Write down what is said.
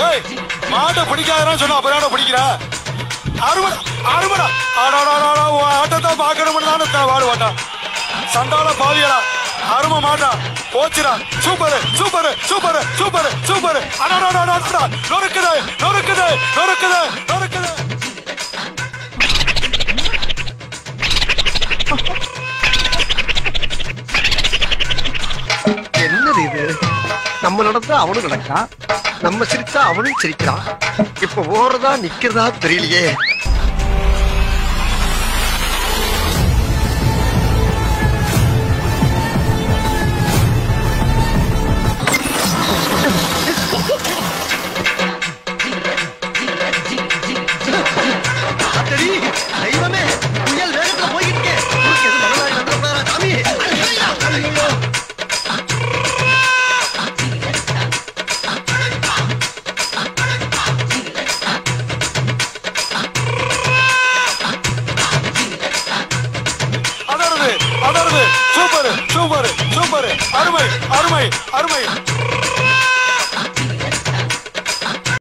ஏய் மாட்டை பிடிக்காதன்னு சொன்னா அப்புறம் ஏன்டா பிடிக்கிற அருமடா அருமடா ஆடாடாடா உன் ஆட்டத்தை பார்க்கணும்னு தானே வாடு மாட்டா சண்டால பாவியடா அரும மாட்டா போச்சுடா super super super super super அடாடாடாடா நொறுக்குது நொறுக்குது நொறுக்குது நொறுக்குது என்னது இது நம்ம நடந்தா அவனும் நடக்கா நம்ம சிரிச்சா அவனும் சிரிக்கிறான் இப்ப ஓடுறதா நிக்கிறதா தெரியலையே அடடி, தெய்வமே புயல் வேகத்துல போய்கிட்டு இருக்கே. உனக்கு எதுவும் மனதாரி வந்துடக்கூடாதா, சாமி? ஐயோ. அதருது அதருது சூப்பர் சூப்பர் சூப்பர் அருமை அருமை அருமை